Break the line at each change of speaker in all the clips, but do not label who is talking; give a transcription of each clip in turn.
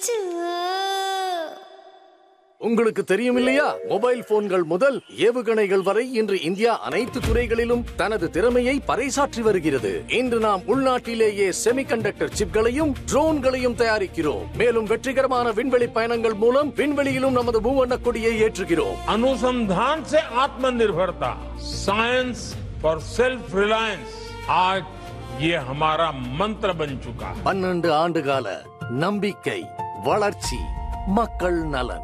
அச்சச்சோ
உங்களுக்கு தெரியும் இல்லையா மொபைல் போன்கள் முதல் ஏவுகணைகள் வரை இன்று இந்தியா அனைத்து துறைகளிலும் தனது திறமையை பறைசாற்றி வருகிறது இன்று நாம் உள்நாட்டிலேயே செமிகண்டக்டர் சிப்களையும் ட்ரோன்களையும் தயாரிக்கிறோம் மேலும் வெற்றிகரமான விண்வெளி பயணங்கள் மூலம் விண்வெளியிலும் நமது மூவண்ண கொடியை ஏற்றுகிறோம்
अनुसंधान से आत्मनिर्भरता साइंस फॉर सेल्फ रिलायंस आज ये हमारा मंत्र बन चुका है
பன்னெண்டு ஆண்டுகால நம்பிக்கை வளர்ச்சி மக்கள் நலன்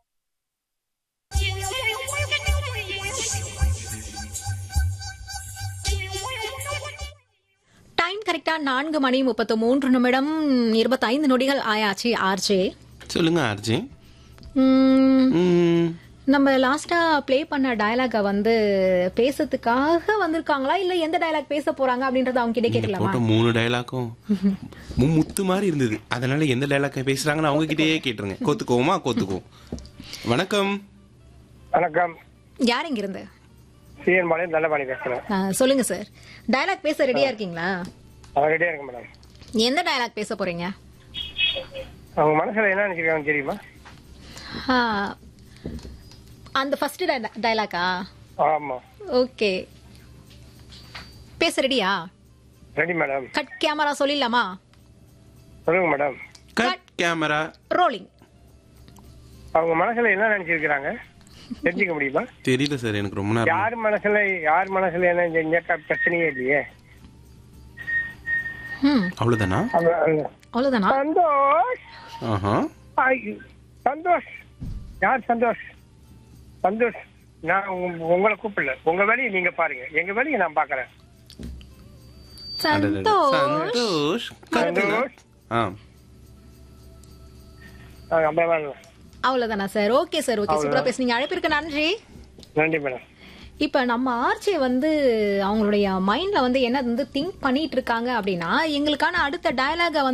டைம் கரெக்டா நான்கு மணி முப்பத்து மூன்று நிமிடம் இருபத்தைந்து நொடிகள் ஆயாச்சு ஆர்ஜே
சொல்லுங்க ஆர்ஜி
உம்,
ம்,
நம்ம லாஸ்டா ப்ளே பண்ண டயலாக வந்து பேசுறதுக்காக வந்திருக்காங்களா இல்ல எந்த டயலாக் பேச போறாங்க அப்படின்றத அவங்க கிட்ட
நீங்க
கேட்கலாமா
போட்ட மூணு டயலாக்கும் முத்து மாதிரி இருந்தது அதனால எந்த டயலாக் பேசுறாங்கன்னு அவங்க கிட்டயே கேட்டுருங்க கோத்துக்குவோமா கோத்துக்குவோம் வணக்கம்
வணக்கம்
யார் இங்க இருந்து
சிஎன் மாலையும் நல்லபாணி பேசுறேன்
ஆ, சொல்லுங்க சார் டயலாக் பேச ரெடியா இருக்கீங்களா
அவங்க ரெடியா இருக்கு மேடம்
எந்த டயலாக் பேச போறீங்க
அவங்க மனசுல என்ன நினைச்சிருக்காங்க தெரியுமா
ஆ, அந்த ஃபர்ஸ்ட் டயலாக்கா
ஆமா
ஓகே பேச ரெடியா
ரெடி மேடம்
கட் கேமரா சொல்லிடலாமா
சொல்லுங்க மேடம்
கட் கேமரா
ரோலிங்
அவங்க மனசுல என்ன நினைச்சிருக்கிறாங்க தெரிஞ்சுக்க முடியுமா
தெரியல சார் எனக்கு ரொம்ப நேரம்
யார் மனசுல யார் மனசுல என்ன செஞ்சா பிரச்சனையே இல்லையே
ம்
அவ்வளவுதானா
அவங்க- அவங்க-
அவ்வளவுதானா
சந்தோஷ்
ஆஹா
ஐ- சந்தோஷ் யார் சந்தோஷ் சந்தோஷ் நான் உங்க- உங்களை கூப்பிடல உங்க வேலையை நீங்க பாருங்க எங்க வேலையை நான் பாக்குறேன்
அடடட.
சந்தோஷ்
சந்தோஷ் கட்டுங்க.
சந்தோஷ்
ஆ
ஆ, அப்படியே வாங்க.
அவ்வளவுதானா சார் ஓகே சார் ஓகே சூப்பரா பேசுனீங்க அழைப்பிற்கு நன்றி
நன்றி மேடம்
இப்ப நம்ம ஆர்ச்சி வந்து அவங்களுடைய மைண்ட்ல வந்து என்ன வந்து திங்க் பண்ணிட்டு இருக்காங்க அப்படின்னா எங்களுக்கான அடுத்த டயலாக வந்து